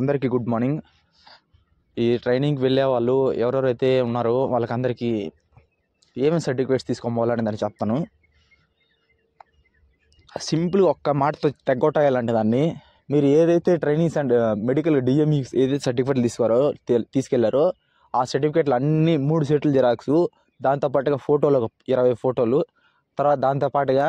అందరికీ good morning ఈ ట్రైనింగ్కి వెళ్ళే వాళ్ళు ఎవరెవరైతే ఉన్నారో వాళ్ళకందరికీ ఏమేమి సర్టిఫికేట్స్ తీసుకోవాలని దాన్ని చెప్తాను సింపుల్ ఒక్క మాటతో తెగ్గొట్టాలంటే దాన్ని మీరు ఏదైతే ట్రైనింగ్స్ అండ్ మెడికల్ డిఎంఈ ఏదైతే సర్టిఫికేట్లు తీసుకోరో తీ- తీసుకెళ్లారో ఆ సర్టిఫికేట్లు అన్నీ మూడు సెట్లు జిరాక్స్ దాంతోపాటుగా ఫోటోలు ఒక ఇరవై ఫోటోలు తర్వాత దాంతోపాటుగా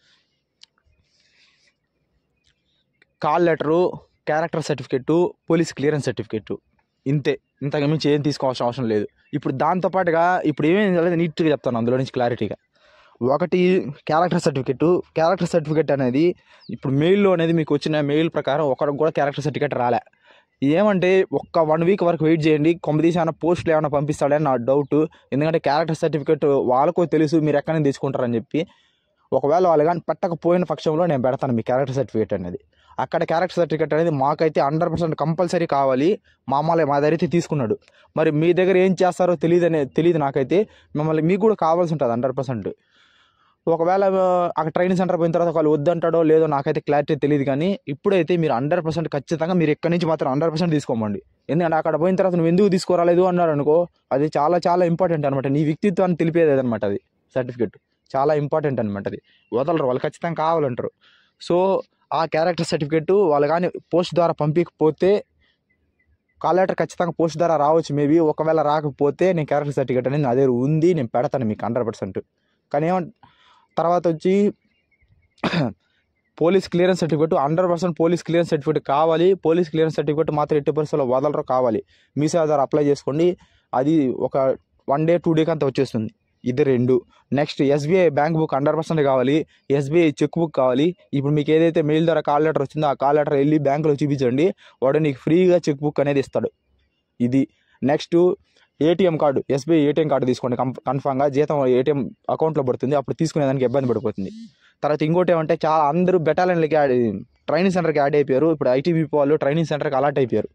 call letter character certificate police clearance certificate ఇంతే ఇంతకు మించి ఏం తీసుకోవాల్సిన అవసరం లేదు ఇప్పుడు దాంతోపాటుగా ఇప్పుడు ఏమేమి తెలియదు నీట్గా చెప్తాను అందులో నుంచి క్లారిటీగా ఒకటి క్యారెక్టర్ సర్టిఫికెట్ క్యారెక్టర్ సర్టిఫికెట్ అనేది ఇప్పుడు మెయిల్లో అనేది మీకు వచ్చిన మెయిల్ ప్రకారం ఒకరికి కూడా క్యారెక్టర్ సర్టిఫికెట్ రాలే ఏమంటే ఒక్క వన్ వీక్ వరకు వెయిట్ చేయండి కొమ్మదీసి ఏమైనా పోస్టులు ఏమైనా పంపిస్తాడని నా డౌట్ ఎందుకంటే క్యారెక్టర్ సర్టిఫికెట్ వాళ్ళకు తెలుసు మీరు ఎక్కడి నుంచి తీసుకుంటారని చెప్పి ఒకవేళ వాళ్ళు కానీ పెట్టకపోయిన పక్షంలో నేను పెడతాను మీ క్యారెక్టర్ సర్టిఫికేట్ అనేది అక్కడ క్యారెక్టర్ సర్టిఫికేట్ అనేది మాకైతే హండ్రెడ్ పర్సెంట్ కంపల్సరీ కావాలి మామూలు మా దగ్గర అయితే తీసుకున్నాడు మరి మీ దగ్గర ఏం చేస్తారో తెలియదు అనే తెలియదు నాకైతే మిమ్మల్ని మీకు కూడా కావాల్సి ఉంటుంది హండ్రెడ్ పర్సెంట్ ఒకవేళ ఆ, అక్కడ ట్రైనింగ్ సెంటర్ పోయిన తర్వాత వాళ్ళు వద్దంటాడో లేదో నాకైతే క్లారిటీ తెలియదు కానీ ఇప్పుడైతే మీరు హండ్రెడ్ పర్సెంట్ ఖచ్చితంగా మీరు ఎక్కడి నుంచి మాత్రం హండ్రెడ్ పర్సెంట్ తీసుకోమండి ఎందుకంటే అక్కడ పోయిన తర్వాత నువ్వు ఎందుకు తీసుకురాలేదు అన్నాడు అనుకో అది చాలా చాలా ఇంపార్టెంట్ అనమాట నీ వ్యక్తిత్వాన్ని తెలిపేది అనమాట అది సర్టిఫికెట్ చాలా ఇంపార్టెంట్ అనమాట అది వదలరు వాళ్ళు ఖచ్చితంగా కావాలంటారు సో ఆ క్యారెక్టర్ సర్టిఫికెట్ వాళ్ళు కానీ పోస్ట్ ద్వారా పంపించకపోతే కాల్ లెటర్ ఖచ్చితంగా పోస్ట్ ద్వారా రావచ్చు మేబీ ఒకవేళ రాకపోతే నేను క్యారెక్టర్ సర్టిఫికేట్ అనేది నా దగ్గర ఉంది నేను పెడతాను మీకు హండ్రెడ్ పర్సెంట్ కానీ ఏమంట తర్వాత వచ్చి police clearance certificate hundred percent police clearance certificate కావాలి పోలీస్ క్లియరెన్స్ సర్టిఫికేట్ మాత్రం ఎట్టి పరిస్థితుల్లో వదలరు కావాలి మీ సేవ ద్వారా అప్లై చేసుకోండి అది ఒక వన్ డే టూ డేకి అంతా వచ్చేస్తుంది ఇది రెండు next SBI bank book hundred percent కావాలి ఎస్బీఐ చెక్ బుక్ కావాలి ఇప్పుడు మీకు ఏదైతే మెయిల్ ద్వారా కాల్ లెటర్ వచ్చిందో ఆ కాల్ లెటర్ వెళ్ళి బ్యాంకులో చూపించండి వాడు నీకు ఫ్రీగా చెక్ బుక్ అనేది ఇస్తాడు ఇది next ATM card SBI ATM card తీసుకోండి కం కన్ఫామ్గా జీతం ఏటీఎం అకౌంట్లో పడుతుంది అప్పుడు తీసుకునేదానికి ఇబ్బంది పడిపోతుంది తర్వాత ఇంకోటి ఏమంటే చాలా అందరూ బెటాలియన్లకి యాడ్ ట్రైనింగ్ సెంటర్కి యాడ్ అయిపోయారు ఇప్పుడు ఐటీబీ వాళ్ళు ట్రైనింగ్ సెంటర్కి అలాట్ అయిపోయారు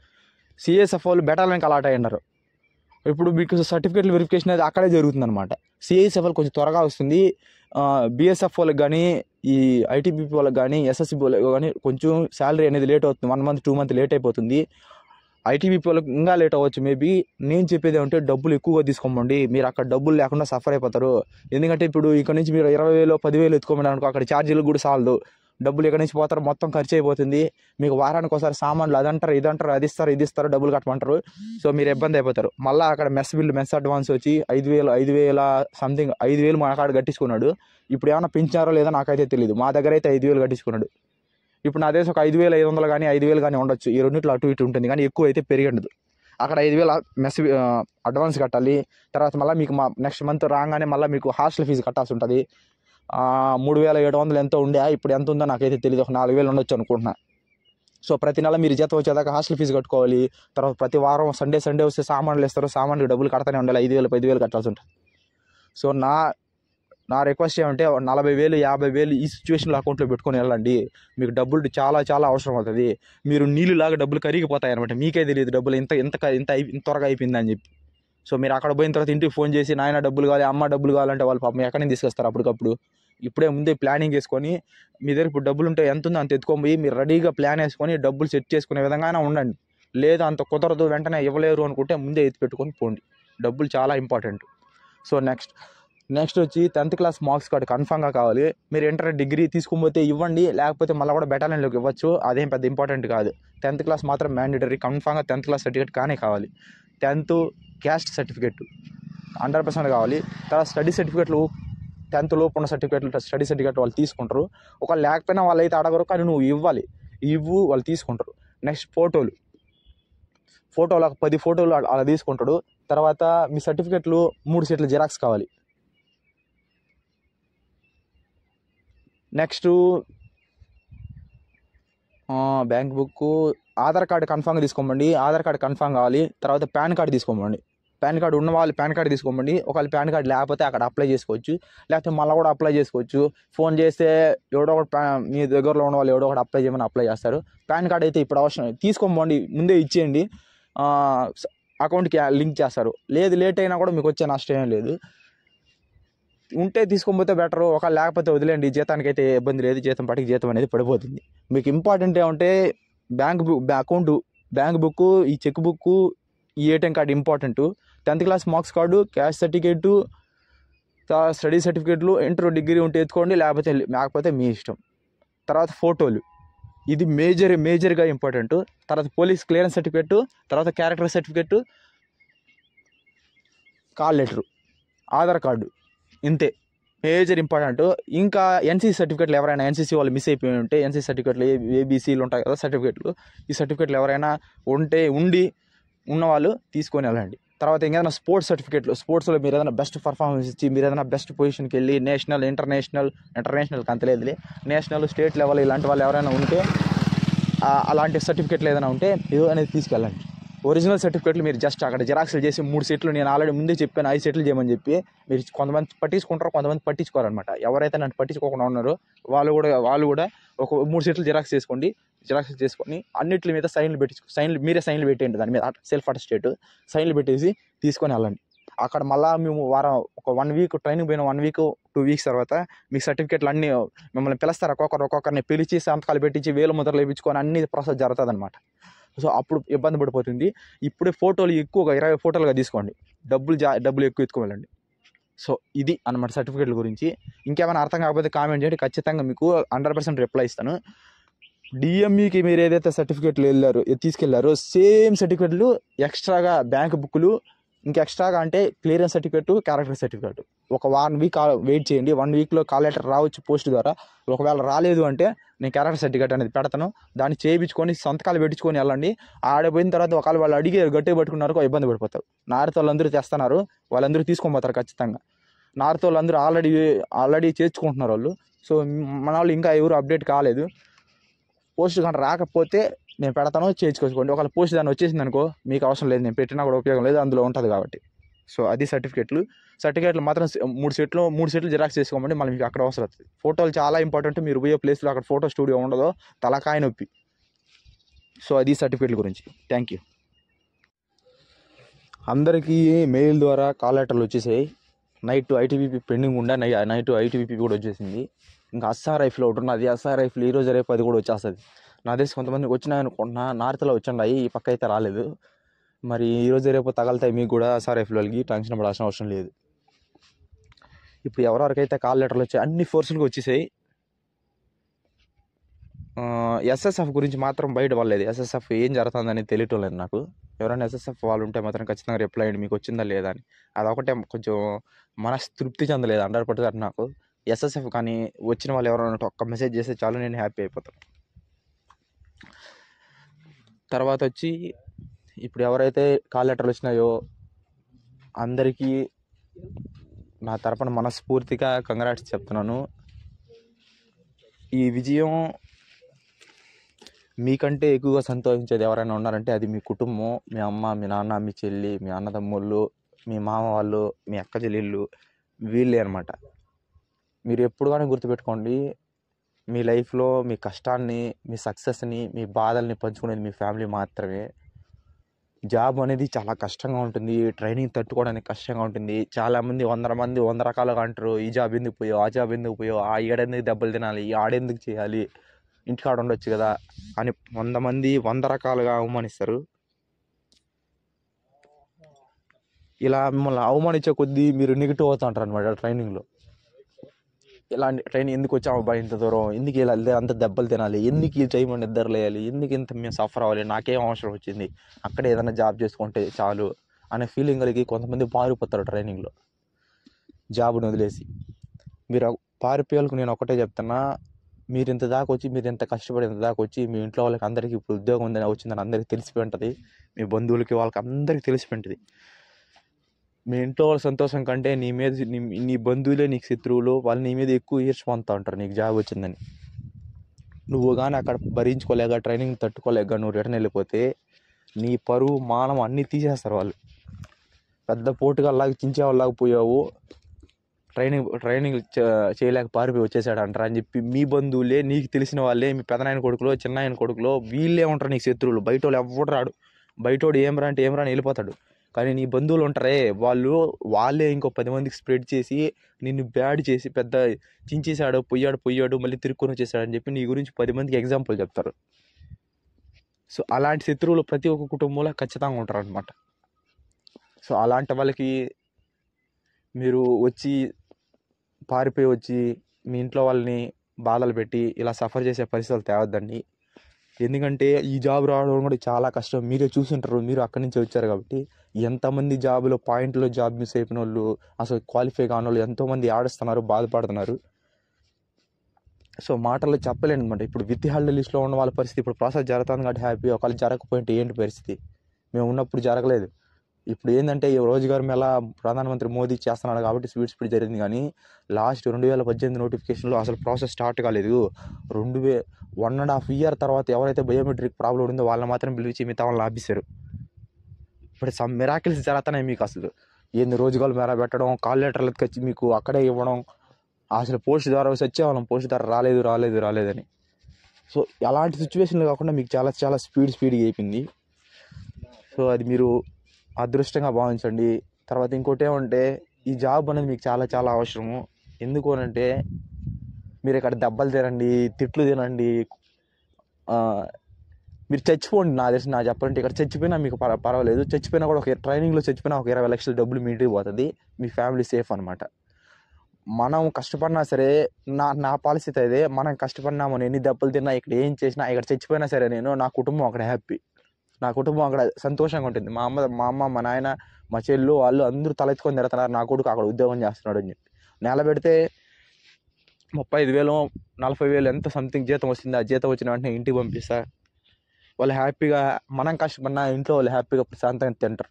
సిఎస్ఎఫ్ వాళ్ళు బెటాలియన్కి అలాట్ అయ్యారు ఇప్పుడు మీకు సర్టిఫికేట్ వెరిఫికేషన్ అనేది అక్కడే జరుగుతుంది అనమాట సిఐఎస్ఎఫ్ వాళ్ళు కొంచెం త్వరగా వస్తుంది బిఎస్ఎఫ్ వాళ్ళకి కానీ ఈ ఐటీబీపీ వాళ్ళకి కానీ ఎస్ఎస్సి వాళ్ళకి కానీ కొంచెం శాలరీ అనేది లేట్ అవుతుంది one month two month late అయిపోతుంది ఐటీబీపీ వాళ్ళకి ఇంకా లేట్ అవ్వచ్చు మేబీ నేను చెప్పేది ఏమంటే డబ్బులు ఎక్కువగా తీసుకోమండి మీరు అక్కడ డబ్బులు లేకుండా సఫర్ అయిపోతారు ఎందుకంటే ఇప్పుడు ఇక్కడ నుంచి మీరు ఇరవై వేలు పదివేలు ఎత్తుకోమని అనుకో అక్కడ ఛార్జీలు కూడా చాలదు డబ్బులు ఎక్కడి నుంచి పోతారు మొత్తం ఖర్చు అయిపోతుంది మీకు వారానికి ఒకసారి సామాన్లు అదంటారు ఇదంటారు అది ఇస్తారు ఇది ఇస్తారు డబ్బులు కట్టమంటారు సో మీరు ఇబ్బంది అయిపోతారు మళ్ళీ అక్కడ మెస్ బిల్ మెస్ అడ్వాన్స్ వచ్చి ఐదు వేలు ఐదు వేల సంథింగ్ ఐదు వేలు మా కాడ కట్టించుకున్నాడు ఇప్పుడు ఏమైనా పెంచారో లేదో నాకైతే తెలియదు మా దగ్గర అయితే ఐదు వేలు కట్టించుకున్నాడు ఇప్పుడు నా దేశం ఒక ఐదు వేల ఐదు వందలు కానీ ఐదు వేలు కానీ ఉండొచ్చు ఈ రెండిట్లో అటు ఇటు ఉంటుంది కానీ ఎక్కువ అయితే పెరిగండదు అక్కడ ఐదు వేల మెస్ అడ్వాన్స్ కట్టాలి తర్వాత మళ్ళీ మీకు మా నెక్స్ట్ మంత్ రాగానే మళ్ళీ మీకు హాస్టల్ ఫీజు కట్టాల్సి ఉంటుంది ఆ, మూడు వేల ఏడు వందలు ఎంతో ఉండే ఇప్పుడు ఎంత ఉందో నాకైతే తెలియదు ఒక నాలుగు వేలు ఉండొచ్చు అనుకుంటున్నా సో ప్రతి నెల మీరు జీతం వచ్చేదాకా హాస్టల్ ఫీజు కట్టుకోవాలి తర్వాత ప్రతి వారం సండే సండే వస్తే సామాన్లు ఇస్తారు సామాన్లు డబ్బులు కడతానే ఉండాలి ఐదు వేలు పది వేలు కట్టాల్సి ఉంటుంది సో నా నా రిక్వెస్ట్ ఏమంటే నలభై వేలు యాభై వేలు ఈ సిచ్యువేషన్లో అకౌంట్లో పెట్టుకొని వెళ్ళండి మీకు డబ్బులు చాలా చాలా అవసరం అవుతుంది మీరు నీళ్ళు లాగా డబ్బులు కరిగిపోతాయి అనమాట మీకే తెలియదు డబ్బులు ఇంత ఇంత ఇంత అయి- ఇంత త్వరగా అయిపోయిందని చెప్పి సో మీరు అక్కడ పోయిన తర్వాత ఇంటికి ఫోన్ చేసి నాయన డబ్బులు కావాలి అమ్మ డబ్బులు కావాలంటే వాళ్ళు పాపం ఎక్కడి నుంచి తీసుకొస్తారు అప్పటికప్పుడు ఇప్పుడే ముందే ప్లానింగ్ చేసుకొని మీ దగ్గర ఇప్పుడు డబ్బులు ఉంటే ఎంత ఉందో అంత ఎత్తుకొని పోయి మీరు రెడీగా ప్లాన్ వేసుకొని డబ్బులు సెట్ చేసుకునే విధంగానే ఉండండి లేదు అంత కుదరదు వెంటనే ఇవ్వలేరు అనుకుంటే ముందే ఎత్తి పెట్టుకొని పోండి డబ్బులు చాలా ఇంపార్టెంట్ సో నెక్స్ట్ నెక్స్ట్ వచ్చి టెన్త్ క్లాస్ మార్క్స్ కార్డు కన్ఫామ్గా కావాలి మీరు ఇంటర్ డిగ్రీ తీసుకుపోతే ఇవ్వండి లేకపోతే మళ్ళీ కూడా బెటాలియన్లోకి ఇవ్వచ్చు అదేం పెద్ద ఇంపార్టెంట్ కాదు టెన్త్ క్లాస్ మాత్రం మ్యాండేటరీ కన్ఫామ్గా టెన్త్ క్లాస్ సర్టిఫికేట్ కానీ కావాలి tenth caste certificate hundred percent కావాలి తర్వాత స్టడీ సర్టిఫికేట్లు టెన్త్ లోపు ఉన్న సర్టిఫికేట్లు స్టడీ సర్టిఫికేట్ వాళ్ళు తీసుకుంటారు ఒక లేకపోయినా వాళ్ళు అయితే అడగరు కానీ నువ్వు ఇవ్వాలి ఇవ్వు వాళ్ళు తీసుకుంటారు నెక్స్ట్ ఫోటోలు ఫోటోలు ఒక పది ఫోటోలు అలా- అలా తీసుకుంటాడు తర్వాత మీ సర్టిఫికెట్లు మూడు సెట్ల జిరాక్స్ కావాలి next bank book Aadhaar card కన్ఫామ్గా తీసుకోమండి ఆధార్ కార్డు కన్ఫామ్ కావాలి తర్వాత పాన్ కార్డు తీసుకోమండి పాన్ కార్డు ఉన్న వాళ్ళు పాన్ కార్డు తీసుకోమండి ఒకవేళ పాన్ కార్డు లేకపోతే అక్కడ అప్లై చేసుకోవచ్చు లేకపోతే మళ్ళీ కూడా అప్లై చేసుకోవచ్చు ఫోన్ చేస్తే ఎవడో ఒకటి పా- మీ దగ్గరలో ఉన్న వాళ్ళు ఎవడో ఒకటి అప్లై చేయమని అప్లై చేస్తారు పాన్ కార్డు అయితే ఇప్పుడు అవసరం తీసుకోమండి ముందే ఇచ్చేయండి అకౌంట్కి లింక్ చేస్తారు లేదు లేట్ అయినా కూడా మీకు వచ్చే నష్టం ఏం లేదు ఉంటే తీసుకోకపోతే బెటర్ ఒక లేకపోతే వదిలేండి జీతానికి అయితే ఇబ్బంది లేదు జీతం పాటికి జీతం అనేది పడిపోతుంది మీకు ఇంపార్టెంట్ ఏమంటే బ్యాంక్ అకౌంట్ బ్యాంక్ బుక్ ఈ చెక్ బుక్ ఈ ATM card important tenth class marks card cash certificate study సర్టిఫికేట్లు ఇంటర్ డిగ్రీ ఉంటే ఎత్తుకోండి లేకపోతే లేకపోతే మీ ఇష్టం తర్వాత ఫోటోలు ఇది మేజర్ మేజర్గా ఇంపార్టెంట్ తర్వాత పోలీస్ క్లియరెన్స్ సర్టిఫికేట్ తర్వాత character certificate call letter Aadhaar card ఇంతే మేజర్ ఇంపార్టెంట్ ఇంకా ఎన్సీసీ సర్టిఫికేట్లు ఎవరైనా ఎన్సీసీ వాళ్ళు మిస్ అయిపోయి ఉంటే ఎన్సీసీ సర్టిఫికేట్లు ఏబీసీలు ఉంటాయి కదా సర్టిఫికేట్లు ఈ సర్టిఫికేట్లు ఎవరైనా ఉంటే ఉండి ఉన్నవాళ్ళు తీసుకొని వెళ్ళండి తర్వాత ఇంకేదైనా స్పోర్ట్స్ సర్టిఫికేట్లు స్పోర్ట్స్లో మీరు ఏదైనా బెస్ట్ పర్ఫార్మెన్స్ ఇచ్చి మీరు ఏదైనా బెస్ట్ పొజిషన్కి వెళ్ళి నేషనల్ ఇంటర్నేషనల్ ఇంటర్నేషనల్కి అంతలేదులే నేషనల్ స్టేట్ లెవెల్ ఇలాంటి వాళ్ళు ఎవరైనా ఉంటే ఆ, అలాంటి సర్టిఫికేట్లు ఏదైనా ఉంటే ఏదో అనేది తీసుకెళ్ళండి ఒరిజినల్ సర్టిఫికేట్లు మీరు జస్ట్ అక్కడ జిరాక్స్లు చేసి మూడు సెట్లు నేను ఆల్రెడీ ముందే చెప్పాను ఐదు సెట్లు చేయమని చెప్పి మీరు కొంతమంది పట్టించుకుంటారు కొంతమంది పట్టించుకోరనమాట ఎవరైతే నన్ను పట్టించుకోకుండా ఉన్నారో వాళ్ళు కూడా వాళ్ళు కూడా ఒక మూడు సెట్లు జిరాక్స్ చేసుకోండి జిరాక్స్ చేసుకొని అన్నిటి మీద సైన్లు పెట్టించుకో సైన్లు మీరే సైన్లు పెట్టేయండి దాని మీద సెల్ఫ్ అటెస్టేట్ సైన్లు పెట్టేసి తీసుకొని వెళ్ళండి అక్కడ మళ్ళీ మేము వారం ఒక వన్ వీక్ ట్రైనింగ్ పోయిన వన్ వీక్ టూ వీక్స్ తర్వాత మీకు సర్టిఫికేట్లు అన్నీ మిమ్మల్ని పిలుస్తారు ఒక్కొక్కరు ఒక్కొక్కరిని పిలిచి సంతకాలు పెట్టించి వేలు ముద్రలు వేయించుకొని అన్ని ప్రాసెస్ జరుగుతుంది అనమాట సో అప్పుడు ఇబ్బంది పడిపోతుంది ఇప్పుడే ఫోటోలు ఎక్కువగా ఇరవై ఫోటోలుగా తీసుకోండి డబ్బులు జా డబ్బులు ఎక్కువ ఎత్తుకు వెళ్ళండి సో ఇది అన్నమాట సర్టిఫికేట్ల గురించి ఇంకేమైనా అర్థం కాకపోతే కామెంట్ చేయండి ఖచ్చితంగా మీకు హండ్రెడ్ పర్సెంట్ రిప్లై ఇస్తాను డిఎంఈకి మీరు ఏదైతే సర్టిఫికేట్లు వెళ్ళారో తీసుకెళ్లారో సేమ్ సర్టిఫికేట్లు ఎక్స్ట్రాగా బ్యాంక్ బుక్లు ఇంకా ఎక్స్ట్రాగా అంటే క్లియరెన్స్ సర్టిఫికేట్ క్యారెక్టర్ సర్టిఫికేట్ ఒక వన్ వీక్ వెయిట్ చేయండి వన్ వీక్లో కాల్ లెటర్ రావచ్చు పోస్ట్ ద్వారా ఒకవేళ రాలేదు అంటే నేను క్యారెక్టర్ సర్టిఫికేట్ అనేది పెడతాను దాన్ని చేయించుకొని సంతకాలు పెట్టించుకొని వెళ్ళండి ఆడపోయిన తర్వాత ఒకవేళ వాళ్ళు అడిగి గట్టిగా పట్టుకున్నారు ఇబ్బంది పడిపోతారు నారితో వాళ్ళందరూ తెస్తున్నారు వాళ్ళందరూ తీసుకొని పోతారు ఖచ్చితంగా నారితో వాళ్ళందరూ ఆల్రెడీ ఆల్రెడీ చేర్చుకుంటున్నారు వాళ్ళు సో మన వాళ్ళు ఇంకా ఎవరు అప్డేట్ కాలేదు పోస్ట్ కానీ రాకపోతే నేను పెడతాను చేయించుకోండి ఒకవేళ పోస్ట్ దాన్ని వచ్చేసింది అనుకో మీకు అవసరం లేదు నేను పెట్టినా కూడా ఉపయోగం లేదు అందులో ఉంటుంది కాబట్టి సో అది సర్టిఫికేట్లు సర్టిఫికేట్లు మాత్రం సె- మూడు సెట్లు మూడు సెట్లు జిరాక్స్ చేసుకోమండి మళ్ళీ మీకు అక్కడ అవసరం అవుతుంది ఫోటోలు చాలా ఇంపార్టెంట్ మీరు పోయే ప్లేస్లో అక్కడ ఫోటో స్టూడియో ఉండదో తలకాయ నొప్పి సో అది సర్టిఫికేట్ల గురించి థ్యాంక్ యూ అందరికీ మెయిల్ ద్వారా కాల్ లెటర్లు వచ్చేసాయి నైట్ ఐటీబీపీ పెండింగ్ ఉండే నై నైట్ ఐటీబీపీ కూడా వచ్చేసింది ఇంకా అస్సార్ రైఫ్లో ఒకటి ఉన్నది అస్సార్ రైఫ్లు ఈ రోజు రేపు అది కూడా వచ్చేస్తుంది నా తెలిసి కొంతమందికి వచ్చినాయి అనుకుంటున్నా నార్త్లో వచ్చిండాయి ఈ పక్క అయితే రాలేదు మరి ఈ రోజు రేపు తగలుతాయి మీకు కూడా అస్సార్ రైఫ్ల వాళ్ళకి టెన్షన్ పడాల్సిన అవసరం లేదు ఇప్పుడు ఎవరెవరికైతే కాల్ లెటర్లు వచ్చాయి అన్ని ఫోర్సులకు వచ్చేసాయి ఎస్ఎస్ఎఫ్ గురించి మాత్రం బయట పడలేదు ఎస్ఎస్ఎఫ్ ఏం జరుగుతుందని తెలియటం లేదు నాకు ఎవరైనా ఎస్ఎస్ఎఫ్ వాళ్ళు ఉంటే మాత్రం ఖచ్చితంగా రిప్లై అయ్యండి మీకు వచ్చిందా లేదా అని అదొకటే కొంచెం మనస్తృప్తి చెందలేదు హండ్రెడ్ పర్సెంట్ నాకు ఎస్ఎస్ఎఫ్ కానీ వచ్చిన వాళ్ళు ఎవరైనా ఉంటే ఒక్క మెసేజ్ చేస్తే చాలు నేను హ్యాపీ అయిపోతాను తర్వాత వచ్చి ఇప్పుడు ఎవరైతే కాల్ లెటర్లు వచ్చినాయో అందరికీ నా తరపున మనస్ఫూర్తిగా కంగ్రాట్స్ చెప్తున్నాను ఈ విజయం మీకంటే ఎక్కువగా సంతోషించేది ఎవరైనా ఉన్నారంటే అది మీ కుటుంబం మీ అమ్మ మీ నాన్న మీ చెల్లి మీ అన్నదమ్ముళ్ళు మీ మామ వాళ్ళు మీ అక్క చెల్లెళ్ళు వీళ్ళే అనమాట మీరు ఎప్పుడు కానీ గుర్తుపెట్టుకోండి మీ లైఫ్లో మీ కష్టాన్ని మీ సక్సెస్ని మీ బాధల్ని పంచుకునేది మీ ఫ్యామిలీ మాత్రమే జాబ్ అనేది చాలా కష్టంగా ఉంటుంది ట్రైనింగ్ తట్టుకోవడానికి కష్టంగా ఉంటుంది చాలామంది వందల మంది వంద రకాలుగా అంటారు ఈ జాబ్ ఎందుకు పోయో ఆ జాబ్ ఎందుకు పోయో ఆ ఈడెందుకు దెబ్బలు తినాలి ఈ ఆడెందుకు చేయాలి ఇంటికాడ ఉండొచ్చు కదా అని వంద మంది వంద రకాలుగా అవమానిస్తారు ఇలా మిమ్మల్ని అవమానించే కొద్దీ మీరు నెగిటివ్ అవుతూ ఉంటారు అనమాట ట్రైనింగ్లో ఇలాంటి ట్రైనింగ్ ఎందుకు వచ్చాము అబ్బాయి ఇంత దూరం ఎందుకు ఇలా వెళ్తే అంత దెబ్బలు తినాలి ఎందుకు ఈ టైం నిద్రలేయాలి ఎందుకు ఇంత మేము సఫర్ అవ్వాలి నాకేం అవసరం వచ్చింది అక్కడే ఏదైనా జాబ్ చేసుకుంటే చాలు అనే ఫీలింగ్ కలిగి కొంతమంది పారిపోతారు ట్రైనింగ్లో జాబ్ని వదిలేసి మీరు పారిపోయేలకు నేను ఒకటే చెప్తున్నా మీరు ఇంత దాకా వచ్చి మీరు ఇంత కష్టపడి ఇంత దాకా వచ్చి మీ ఇంట్లో వాళ్ళకి అందరికీ ఇప్పుడు ఉద్యోగం ఉందని వచ్చిందని అందరికీ తెలిసిపోయి ఉంటుంది మీ బంధువులకి వాళ్ళకి అందరికీ తెలిసిపోయి ఉంటుంది మీ ఇంట్లో వాళ్ళ సంతోషం కంటే నీ మీద నీ నీ బంధువులే నీకు శత్రువులు వాళ్ళు నీ మీద ఎక్కువ ఈర్ష్మంతా ఉంటారు నీకు జాబ్ వచ్చిందని నువ్వు కానీ అక్కడ భరించుకోలేక ట్రైనింగ్ తట్టుకోలేక నువ్వు రిటర్న్ వెళ్ళిపోతే నీ పరువు మానం అన్నీ తీసేస్తారు వాళ్ళు పెద్ద పోటుగాళ్ళలాగా చించేవాళ్ళలాగా పోయావు ట్రైనింగ్ ట్రైనింగ్ చే- చేయలేక పారిపోయి వచ్చేసాడు అంటారు అని చెప్పి మీ బంధువులే నీకు తెలిసిన వాళ్ళే మీ పెదనాయన కొడుకులో చిన్నాయన కొడుకులో వీళ్ళే ఉంటారు నీకు శత్రువులు బయట వాళ్ళు ఎవడు రాడు బయటోడు ఏం రా అంటే ఏం రా అని వెళ్ళిపోతాడు కానీ నీ బంధువులు ఉంటారే వాళ్ళు వాళ్ళే ఇంకో పది మందికి స్ప్రెడ్ చేసి నిన్ను బ్యాడ్ చేసి పెద్ద చించేశాడు పొయ్యాడు పొయ్యాడు మళ్ళీ తిరుక్కొని వచ్చేసాడు అని చెప్పి నీ గురించి పది మందికి ఎగ్జాంపుల్ చెప్తారు సో అలాంటి శత్రువులు ప్రతి ఒక్క కుటుంబంలో ఖచ్చితంగా ఉంటారు అనమాట సో అలాంటి వాళ్ళకి మీరు వచ్చి పారిపోయి వచ్చి మీ ఇంట్లో వాళ్ళని బాధలు పెట్టి ఇలా సఫర్ చేసే పరిస్థితులు తేవద్దండి ఎందుకంటే ఈ జాబ్ రావడం కూడా చాలా కష్టం మీరే చూసింటారు మీరు అక్కడి నుంచి వచ్చారు కాబట్టి ఎంతమంది జాబులో పాయింట్లో జాబ్ మిస్ అయిపోయిన వాళ్ళు అసలు క్వాలిఫై కాని వాళ్ళు ఎంతోమంది ఆడుస్తున్నారు బాధపడుతున్నారు సో మాటల్లో చెప్పలేను అనమాట ఇప్పుడు విత్ హెల్డ్ లిస్ట్లో ఉన్న వాళ్ళ పరిస్థితి ఇప్పుడు ప్రాసెస్ జరుగుతుంది కాబట్టి హ్యాపీ ఒకవేళ జరగకపోయింటే ఏంటి పరిస్థితి మేము ఉన్నప్పుడు జరగలేదు ఇప్పుడు ఏంటంటే ఈ రోజుగారు మేళ ప్రధానమంత్రి మోదీ చేస్తున్నాడు కాబట్టి స్పీడ్ స్పీడ్ జరిగింది కానీ లాస్ట్ రెండు వేల పద్దెనిమిది నోటిఫికేషన్లో అసలు ప్రాసెస్ స్టార్ట్ కాలేదు రెండు వే వన్ అండ్ హాఫ్ ఇయర్ తర్వాత ఎవరైతే బయోమెట్రిక్ ప్రాబ్లం ఉందో వాళ్ళని మాత్రం పిలిచి మిగతా వాళ్ళని ఆపిస్తారు ఇప్పుడు సమ్ మిరాకిల్స్ జరుగుతున్నాయి మీకు అసలు ఏంది రోజుగాలు మేర పెట్టడం కాల్ లెటర్లకు వచ్చి మీకు అక్కడే ఇవ్వడం అసలు పోస్ట్ ద్వారా వచ్చేవాళ్ళం పోస్ట్ ద్వారా రాలేదు రాలేదు రాలేదని సో అలాంటి సిచ్యువేషన్లు కాకుండా మీకు చాలా చాలా స్పీడ్ స్పీడ్గా అయిపోయింది సో అది మీరు అదృష్టంగా భావించండి తర్వాత ఇంకోటి ఏమంటే ఈ జాబ్ అనేది మీకు చాలా చాలా అవసరము ఎందుకు అని అంటే మీరు ఇక్కడ దెబ్బలు తినండి తిట్లు తినండి ఆ, మీరు చచ్చిపోండి నా తెలిసి నా చెప్పాలంటే ఇక్కడ చచ్చిపోయినా మీకు పర పర్వాలేదు చచ్చిపోయినా కూడా ఒక ట్రైనింగ్లో చచ్చిపోయినా ఒక ఇరవై లక్షల డబ్బులు మీ ఇంటికి పోతుంది మీ ఫ్యామిలీ సేఫ్ అనమాట మనం కష్టపడినా సరే నా నా పరిస్థితి అయితే మనం కష్టపడినాము ఎన్ని దెబ్బలు తిన్నా ఇక్కడ ఏం చేసినా ఇక్కడ చచ్చిపోయినా సరే నేను నా కుటుంబం అక్కడ హ్యాపీ నా కుటుంబం అక్కడ సంతోషంగా ఉంటుంది మా అమ్మ మా అమ్మ మా నాయన మా చెల్లు వాళ్ళు అందరూ తలెత్తుకొని తిరుగుతున్నారు నా కొడుకు అక్కడ ఉద్యోగం చేస్తున్నాడు అని చెప్పి నెల పెడితే ముప్పై ఐదు వేలు నలభై వేలు ఎంత సంథింగ్ జీతం వస్తుంది ఆ జీతం వచ్చిన వెంటనే ఇంటికి పంపిస్తా వాళ్ళు హ్యాపీగా మనం కష్టపడినా ఇంట్లో వాళ్ళు హ్యాపీగా ప్రశాంతంగా తింటారు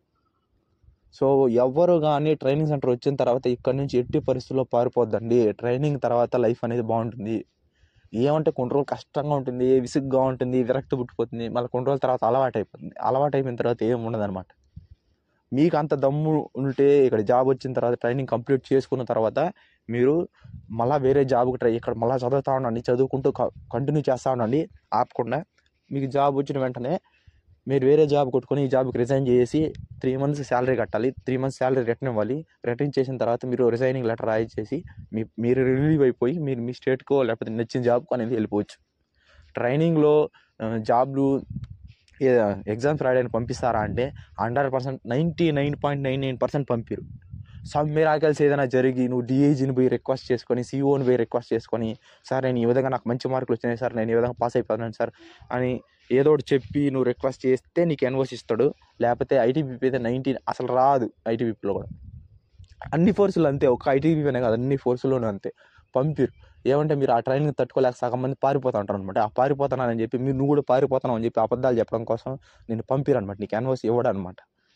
సో ఎవరు కానీ ట్రైనింగ్ సెంటర్ వచ్చిన తర్వాత ఇక్కడ నుంచి ఎట్టి పరిస్థితుల్లో పారిపోద్దండి ట్రైనింగ్ తర్వాత లైఫ్ అనేది బాగుంటుంది ఏమంటే కొన్ని రోజులు కష్టంగా ఉంటుంది విసుగ్గా ఉంటుంది విరక్తి పుట్టిపోతుంది మళ్ళీ కొన్ని రోజుల తర్వాత అలవాటు అయిపోతుంది అలవాటు అయిపోయిన తర్వాత ఏం ఉండదు అనమాట మీకు అంత దమ్ము ఉంటే ఇక్కడ జాబ్ వచ్చిన తర్వాత ట్రైనింగ్ కంప్లీట్ చేసుకున్న తర్వాత మీరు మళ్ళీ వేరే జాబ్కి ట్రై ఇక్కడ మళ్ళీ చదువుతూ ఉండండి చదువుకుంటూ కంటిన్యూ చేస్తూ ఉండండి ఆపకుండా మీకు జాబ్ వచ్చిన వెంటనే మీరు వేరే జాబ్ కొట్టుకొని ఈ జాబ్కి రిజైన్ చేసి త్రీ మంత్స్ శాలరీ కట్టాలి త్రీ మంత్స్ శాలరీ రిటర్న్ ఇవ్వాలి రిటర్న్ చేసిన తర్వాత మీరు రిజైనింగ్ లెటర్ రాయించేసి మీ మీరు రిలీవ్ అయిపోయి మీరు మీ స్టేట్కో లేకపోతే నచ్చిన జాబ్కో అనేది వెళ్ళిపోవచ్చు ట్రైనింగ్లో జాబ్లు ఎగ్జామ్స్ రాయడానికి పంపిస్తారా అంటే hundred percent ninety nine point nine nine percent పంపిరు సమ్ మిరాకల్స్ ఏదైనా జరిగి నువ్వు డిఐజీని పోయి రిక్వెస్ట్ చేసుకొని సిఓని పోయి రిక్వెస్ట్ చేసుకొని సార్ నేను ఈ విధంగా నాకు మంచి మార్కులు వచ్చినాయి సార్ నేను ఈ విధంగా పాస్ అయిపోతున్నాను సార్ అని ఏదో ఒకటి చెప్పి నువ్వు రిక్వెస్ట్ చేస్తే నీకు ఎన్ఓసి ఇస్తాడు లేకపోతే ఐటీబీపీ అయితే నైన్టీన్ అసలు రాదు ఐటీబీపీలో కూడా అన్ని ఫోర్సులు అంతే ఒక ఐటీబీపీనే కాదు అన్ని ఫోర్సుల్లోనూ అంతే పంపిరు ఏమంటే మీరు ఆ ట్రైనింగ్ తట్టుకోలేక సగం మంది పారిపోతా ఉంటారు అనమాట ఆ పారిపోతానని చెప్పి మీరు నువ్వు కూడా పారిపోతున్నావు అని చెప్పి అబద్ధాలు చెప్పడం కోసం నేను పంపిరు అనమాట నీకు ఎన్ఓసి ఇవ్వడం అనమాట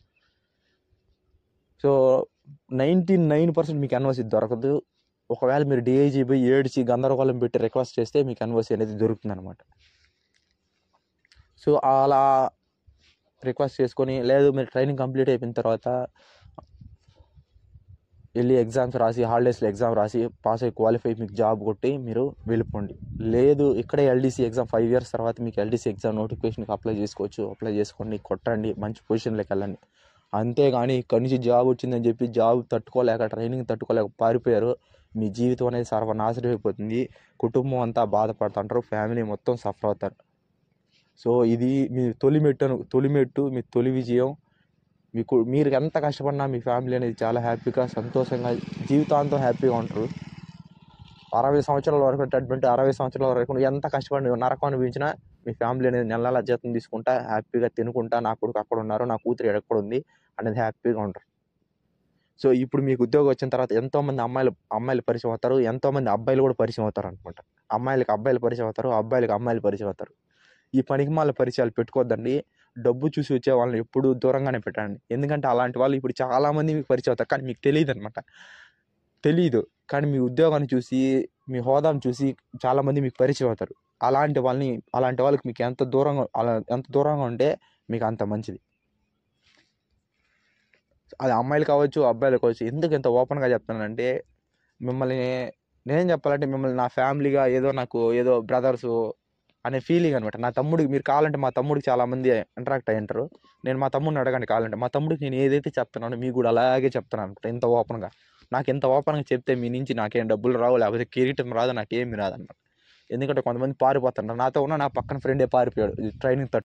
సో నైంటీ నైన్ పర్సెంట్ మీకు ఎన్ఓసి దొరకదు ఒకవేళ మీరు డిఐజీ పోయి ఏడ్చి గందరగోళం పెట్టి రిక్వెస్ట్ చేస్తే మీకు ఎన్ఓసి అనేది దొరుకుతుంది అనమాట సో అలా రిక్వెస్ట్ చేసుకొని లేదు మీరు ట్రైనింగ్ కంప్లీట్ అయిపోయిన తర్వాత వెళ్ళి ఎగ్జామ్స్ రాసి హాలిడేస్లో ఎగ్జామ్ రాసి పాస్ అయ్యి క్వాలిఫై మీకు జాబ్ కొట్టి మీరు వెళ్ళిపోండి లేదు ఇక్కడే ఎల్డీసీ ఎగ్జామ్ ఫైవ్ ఇయర్స్ తర్వాత మీకు ఎల్డీసీ ఎగ్జామ్ నోటిఫికేషన్కి అప్లై చేసుకోవచ్చు అప్లై చేసుకోండి కొట్టండి మంచి పొజిషన్లోకి వెళ్ళండి అంతేగాని ఇక్కడి నుంచి జాబ్ వచ్చిందని చెప్పి జాబ్ తట్టుకోలేక ట్రైనింగ్ తట్టుకోలేక పారిపోయారు మీ జీవితం అనేది సర్వనాశనం అయిపోతుంది కుటుంబం అంతా బాధపడుతుంటారు ఫ్యామిలీ మొత్తం సఫర్ అవుతారు సో ఇది మీ తొలి మెట్టు తొలి మెట్టు మీ తొలి విజయం మీకు మీరు ఎంత కష్టపడినా మీ ఫ్యామిలీ అనేది చాలా హ్యాపీగా సంతోషంగా జీవితాంతం హ్యాపీగా ఉంటారు అరవై సంవత్సరాల వరకు అటువంటి అరవై సంవత్సరాల వరకు నువ్వు ఎంత కష్టపడి నరకం అనిపించినా మీ ఫ్యామిలీ అనేది నెల నెల జీతం తీసుకుంటా హ్యాపీగా తినుకుంటా నా కొడుకు అక్కడ ఉన్నారు నా కూతురు ఎక్కడ ఉంది అనేది హ్యాపీగా ఉంటారు సో ఇప్పుడు మీకు ఉద్యోగం వచ్చిన తర్వాత ఎంతోమంది అమ్మాయిలు అమ్మాయిలు పరిచయం అవుతారు ఎంతోమంది అబ్బాయిలు కూడా పరిచయం అవుతారు అనుకుంటా అమ్మాయిలకి అబ్బాయిలు పరిచయం అవుతారు అబ్బాయిలకి అమ్మాయిలు పరిచయం అవుతారు ఈ పనికి మాల పరిచయాలు పెట్టుకోవద్దండి డబ్బు చూసి వచ్చే వాళ్ళని ఎప్పుడు దూరంగానే పెట్టండి ఎందుకంటే అలాంటి వాళ్ళు ఇప్పుడు చాలామంది మీకు పరిచయం అవుతారు కానీ మీకు తెలియదు అనమాట తెలియదు కానీ మీ ఉద్యోగాన్ని చూసి మీ హోదాను చూసి చాలామంది మీకు పరిచయం అవుతారు అలాంటి వాళ్ళని అలాంటి వాళ్ళకి మీకు ఎంత దూరంగా అలా ఎంత దూరంగా ఉంటే మీకు అంత మంచిది అది అమ్మాయిలు కావచ్చు అబ్బాయిలు కావచ్చు ఎందుకు ఇంత ఓపెన్గా చెప్తున్నానంటే మిమ్మల్ని నేనేం చెప్పాలంటే మిమ్మల్ని నా ఫ్యామిలీగా ఏదో నాకు ఏదో బ్రదర్స్ అనే ఫీలింగ్ అనమాట నా తమ్ముడికి మీరు కావాలంటే మా తమ్ముడికి చాలామంది ఇంటరాక్ట్ అయ్యి ఉంటారు నేను మా తమ్ముడిని అడగండి కావాలంటే మా తమ్ముడికి నేను ఏదైతే చెప్తున్నానో మీకు కూడా అలాగే చెప్తున్నాను అనమాట ఇంత ఓపెన్గా నాకు ఇంత ఓపెన్గా చెప్తే మీ నుంచి నాకేం డబ్బులు రావు లేకపోతే కిరీటం రాదు నాకేమి రాదన్నమాట ఎందుకంటే కొంతమంది పారిపోతుంటారు నాతో ఉన్న నా పక్కన ఫ్రెండే పారిపోయాడు ట్రైనింగ్ తట్టు